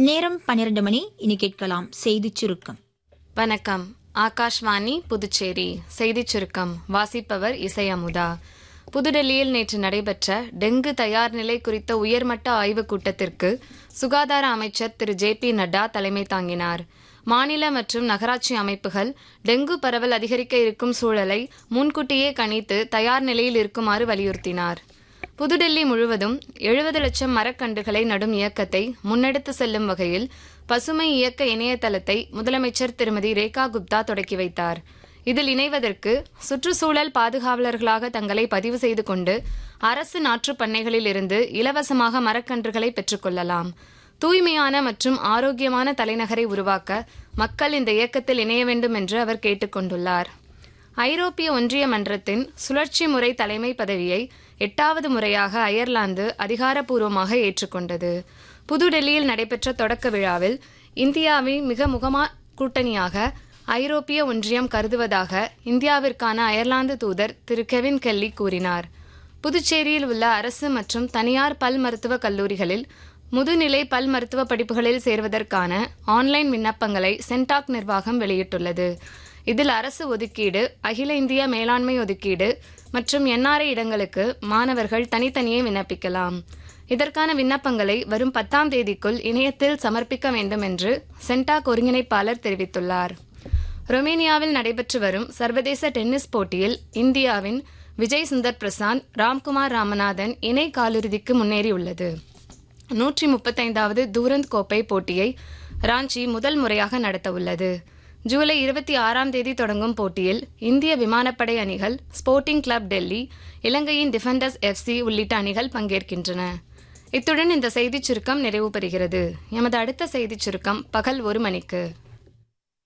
நேரம் பன்னிரண்டு மணி இனி கேட்கலாம் செய்திச் சுருக்கம் வணக்கம் ஆகாஷ்வாணி புதுச்சேரி செய்திச் சுருக்கம் வாசிப்பவர் இசை அமுதா புதுடெல்லியில் நேற்று நடைபெற்ற டெங்கு தயார் நிலை குறித்த உயர்மட்ட ஆய்வுக் கூட்டத்திற்கு சுகாதார அமைச்சர் திரு ஜே பி நட்டா தலைமை தாங்கினார் மாநில மற்றும் நகராட்சி அமைப்புகள் டெங்கு பரவல் அதிகரிக்க இருக்கும் சூழலை முன்கூட்டியே கணித்து தயார் நிலையில் இருக்குமாறு வலியுறுத்தினார் புதுடெல்லி முழுவதும் எழுபது லட்சம் மரக்கன்றுகளை நடும் இயக்கத்தை முன்னெடுத்து செல்லும் வகையில் பசுமை இயக்க இணையதளத்தை முதலமைச்சர் திருமதி ரேகா குப்தா தொடக்கி வைத்தார் இதில் இணைவதற்கு சுற்றுச்சூழல் பாதுகாவலர்களாக தங்களை பதிவு செய்து கொண்டு அரசு நாற்றுப் பண்ணைகளில் இருந்து இலவசமாக மரக்கன்றுகளை பெற்றுக்கொள்ளலாம் தூய்மையான மற்றும் ஆரோக்கியமான தலைநகரை உருவாக்க மக்கள் இந்த இயக்கத்தில் இணைய வேண்டும் என்று அவர் கேட்டுக்கொண்டுள்ளார் ஐரோப்பிய ஒன்றிய மன்றத்தின் சுழற்சி முறை தலைமை பதவியை எட்டாவது முறையாக அயர்லாந்து அதிகாரப்பூர்வமாக ஏற்றுக்கொண்டது புதுடெல்லியில் நடைபெற்ற தொடக்க விழாவில் இந்தியாவின் மிக முகமா கூட்டணியாக ஐரோப்பிய ஒன்றியம் கருதுவதாக இந்தியாவிற்கான அயர்லாந்து தூதர் திரு கெவின் கெல்லி கூறினார் புதுச்சேரியில் உள்ள அரசு மற்றும் தனியார் பல் மருத்துவக் கல்லூரிகளில் முதுநிலை பல் மருத்துவ படிப்புகளில் சேர்வதற்கான ஆன்லைன் விண்ணப்பங்களை சென்டாக் நிர்வாகம் வெளியிட்டுள்ளது இதில் அரசு ஒதுக்கீடு அகில இந்திய மேலாண்மை ஒதுக்கீடு மற்றும் என்ஆர்ஐ இடங்களுக்கு மாணவர்கள் தனித்தனியே விண்ணப்பிக்கலாம் இதற்கான விண்ணப்பங்களை வரும் பத்தாம் தேதிக்குள் இணையத்தில் சமர்ப்பிக்க வேண்டும் என்று சென்டாக் ஒருங்கிணைப்பாளர் தெரிவித்துள்ளார் ரொமேனியாவில் நடைபெற்று வரும் சர்வதேச டென்னிஸ் போட்டியில் இந்தியாவின் விஜய் சுந்தர் பிரசாந்த் ராம்குமார் ராமநாதன் இணை காலிறுதிக்கு முன்னேறியுள்ளது நூற்றி முப்பத்தைந்தாவது தூரந்த் கோப்பை போட்டியை ராஞ்சி முதல் முறையாக நடத்தவுள்ளது ஜூலை இருபத்தி ஆறாம் தேதி தொடங்கும் போட்டியில் இந்திய விமானப்படை அணிகள் ஸ்போர்ட்டிங் கிளப் டெல்லி இலங்கையின் டிஃபெண்டர்ஸ் எஃப்சி உள்ளிட்ட அணிகள் பங்கேற்கின்றன இத்துடன் இந்த செய்திச் சுருக்கம் நிறைவு பெறுகிறது எமது அடுத்த செய்திச் சுருக்கம் பகல் ஒரு மணிக்கு